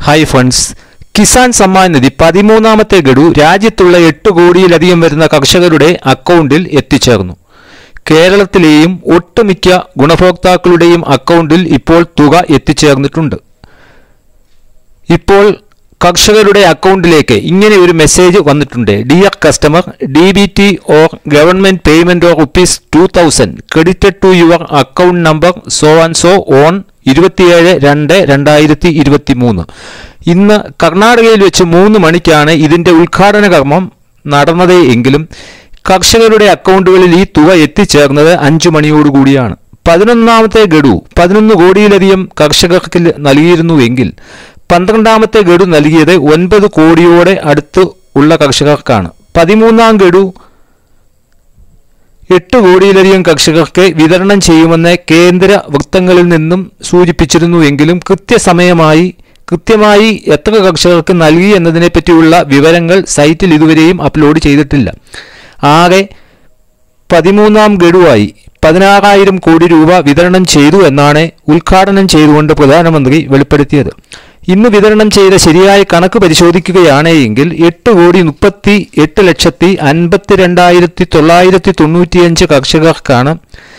hi friends Kisan Samman Nidhi പതിമൂന്നാമത്തെ ഗഡു രാജ്യത്തുള്ള എട്ട് കോടിയിലധികം വരുന്ന കർഷകരുടെ അക്കൗണ്ടിൽ എത്തിച്ചേർന്നു കേരളത്തിലെയും ഒട്ടുമിക്ക ഗുണഭോക്താക്കളുടെയും അക്കൗണ്ടിൽ ഇപ്പോൾ തുക എത്തിച്ചേർന്നിട്ടുണ്ട് ഇപ്പോൾ കർഷകരുടെ അക്കൗണ്ടിലേക്ക് ഇങ്ങനെ ഒരു മെസ്സേജ് വന്നിട്ടുണ്ട് dear customer D B T or government payment or rupees two thousand credited to your account number so and so on ഇരുപത്തിയേഴ് രണ്ട് രണ്ടായിരത്തി ഇരുപത്തി മൂന്ന് ഇന്ന് കർണാടകയിൽ വെച്ച് മൂന്ന് മണിക്കാണ് ഇതിന്റെ ഉദ്ഘാടന കർമ്മം നടന്നത് എങ്കിലും കർഷകരുടെ അക്കൗണ്ടുകളിൽ ഈ തുക എത്തിച്ചേർന്നത് അഞ്ചു മണിയോടുകൂടിയാണ് പതിനൊന്നാമത്തെ ഗഡു പതിനൊന്ന് കോടിയിലധികം കർഷകർക്ക് നൽകിയിരുന്നുവെങ്കിൽ പന്ത്രണ്ടാമത്തെ ഗഡു നൽകിയത് ഒൻപത് കോടിയോടെ അടുത്ത് ഉള്ള കർഷകർക്കാണ് പതിമൂന്നാം ഗഡു എട്ട് കോടിയിലധികം കർഷകർക്ക് വിതരണം ചെയ്യുമെന്ന് കേന്ദ്ര വൃത്തങ്ങളിൽ നിന്നും സൂചിപ്പിച്ചിരുന്നുവെങ്കിലും കൃത്യസമയമായി കൃത്യമായി എത്ര കർഷകർക്ക് നൽകി എന്നതിനെപ്പറ്റിയുള്ള വിവരങ്ങൾ സൈറ്റിൽ ഇതുവരെയും അപ്ലോഡ് ചെയ്തിട്ടില്ല ആകെ പതിമൂന്നാം ഗഡുവായി പതിനാറായിരം കോടി രൂപ വിതരണം ചെയ്തു എന്നാണ് ഉദ്ഘാടനം ചെയ്തുകൊണ്ട് പ്രധാനമന്ത്രി വെളിപ്പെടുത്തിയത് ഇന്ന് വിതരണം ചെയ്ത ശരിയായ കണക്ക് പരിശോധിക്കുകയാണ് എങ്കിൽ എട്ട് കോടി മുപ്പത്തി എട്ട് ലക്ഷത്തി അൻപത്തി രണ്ടായിരത്തി തൊള്ളായിരത്തി തൊണ്ണൂറ്റിയഞ്ച് കർഷകർക്കാണ്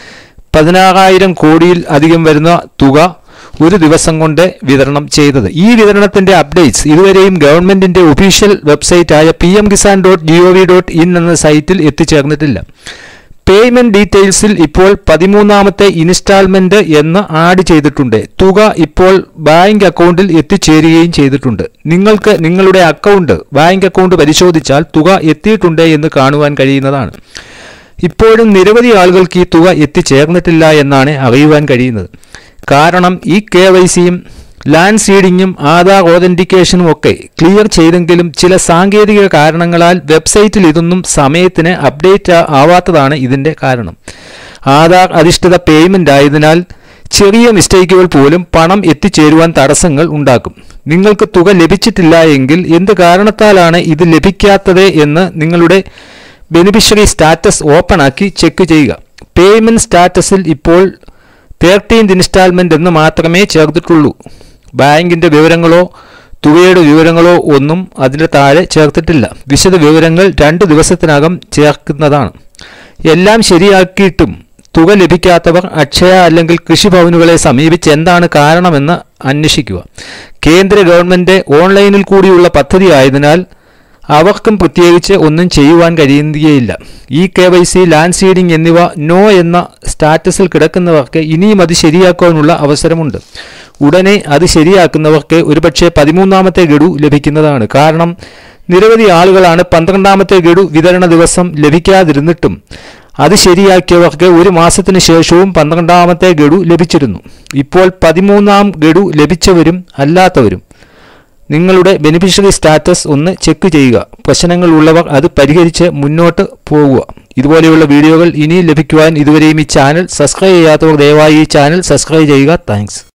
പതിനാറായിരം കോടിയിൽ അധികം വരുന്ന തുക ഒരു ദിവസം കൊണ്ട് വിതരണം ചെയ്തത് ഈ വിതരണത്തിന്റെ അപ്ഡേറ്റ്സ് ഇതുവരെയും ഗവൺമെന്റിന്റെ ഒഫീഷ്യൽ വെബ്സൈറ്റായ P M Kisan dot G O V dot in എന്ന സൈറ്റിൽ എത്തിച്ചേർന്നിട്ടില്ല പേയ്മെന്റ് ഡീറ്റെയിൽസിൽ ഇപ്പോൾ പതിമൂന്നാമത്തെ ഇൻസ്റ്റാൾമെന്റ് എന്ന് ആഡ് ചെയ്തിട്ടുണ്ട് തുക ഇപ്പോൾ ബാങ്ക് അക്കൗണ്ടിൽ എത്തിച്ചേരുകയും ചെയ്തിട്ടുണ്ട് നിങ്ങൾക്ക് നിങ്ങളുടെ അക്കൗണ്ട് ബാങ്ക് അക്കൗണ്ട് പരിശോധിച്ചാൽ തുക എത്തിയിട്ടുണ്ട് എന്ന് കാണുവാൻ കഴിയുന്നതാണ് ഇപ്പോഴും നിരവധി ആളുകൾക്ക് ഈ തുക എത്തിച്ചേർന്നിട്ടില്ല എന്നാണ് അറിയുവാൻ കഴിയുന്നത് കാരണം ഈ കെ വൈ സിയും ലാൻഡ് സീഡിങ്ങും ആധാർ ഓതന്റിക്കേഷനും ഒക്കെ ക്ലിയർ ചെയ്തെങ്കിലും ചില സാങ്കേതിക കാരണങ്ങളാൽ വെബ്സൈറ്റിൽ ഇതൊന്നും സമയത്തിന് അപ്ഡേറ്റ് ആവാത്തതാണ് ഇതിന്റെ കാരണം ആധാർ അധിഷ്ഠിത പേയ്മെന്റ് ആയതിനാൽ ചെറിയ മിസ്റ്റേക്കുകൾ പോലും പണം എത്തിച്ചേരുവാൻ തടസ്സങ്ങൾ ഉണ്ടാക്കും നിങ്ങൾക്ക് തുക ലഭിച്ചിട്ടില്ല എങ്കിൽ എന്ത് കാരണത്താലാണ് ഇത് ലഭിക്കാത്തത് എന്ന് നിങ്ങളുടെ ബെനിഫിഷ്യറി സ്റ്റാറ്റസ് ഓപ്പൺ ആക്കി ചെക്ക് ചെയ്യുക പേയ്മെന്റ് സ്റ്റാറ്റസിൽ ഇപ്പോൾ തേർട്ടീൻത് ഇൻസ്റ്റാൾമെന്റ് എന്ന് മാത്രമേ ചേർത്തിട്ടുള്ളൂ ബാങ്കിന്റെ വിവരങ്ങളോ തുകയുടെ വിവരങ്ങളോ ഒന്നും അതിന് താഴെ ചേർത്തിട്ടില്ല വിശദ വിവരങ്ങൾ രണ്ട് ദിവസത്തിനകം ചേർക്കുന്നതാണ് എല്ലാം ശരിയാക്കിയിട്ടും തുക ലഭിക്കാത്തവർ അക്ഷയ അല്ലെങ്കിൽ കൃഷിഭവനുകളെ സമീപിച്ച് എന്താണ് കാരണമെന്ന് അന്വേഷിക്കുക കേന്ദ്ര ഗവൺമെന്റ് ഓൺലൈനിൽ കൂടിയുള്ള പദ്ധതി ആയതിനാൽ അവർക്കും പ്രത്യേകിച്ച് ഒന്നും ചെയ്യുവാൻ കഴിയുകയില്ല ഈ K Y C land seeding എന്നിവ നോ എന്ന സ്റ്റാറ്റസിൽ കിടക്കുന്നവർക്ക് ഇനിയും അത് ശരിയാക്കുവാനുള്ള അവസരമുണ്ട് ഉടനെ അത് ശരിയാക്കുന്നവർക്ക് ഒരുപക്ഷെ പതിമൂന്നാമത്തെ ഗഡു ലഭിക്കുന്നതാണ് കാരണം നിരവധി ആളുകളാണ് പന്ത്രണ്ടാമത്തെ ഗഡു വിതരണ ദിവസം ലഭിക്കാതിരുന്നിട്ടും അത് ശരിയാക്കിയവർക്ക് ഒരു മാസത്തിന് ശേഷവും പന്ത്രണ്ടാമത്തെ ഗഡു ലഭിച്ചിരുന്നു ഇപ്പോൾ പതിമൂന്നാം ഗഡു ലഭിച്ചവരും അല്ലാത്തവരും നിങ്ങളുടെ ബെനിഫിഷ്യറി സ്റ്റാറ്റസ് ഒന്ന് ചെക്ക് ചെയ്യുക പ്രശ്നങ്ങൾ ഉള്ളവർ അത് പരിഹരിച്ച് മുന്നോട്ട് പോകുക ഇതുപോലെയുള്ള വീഡിയോകൾ ഇനിയും ലഭിക്കുവാൻ ഇതുവരെയും ഈ ചാനൽ സബ്സ്ക്രൈബ് ചെയ്യാത്തവർ ദയവായി ഈ ചാനൽ സബ്സ്ക്രൈബ് ചെയ്യുക താങ്ക്സ്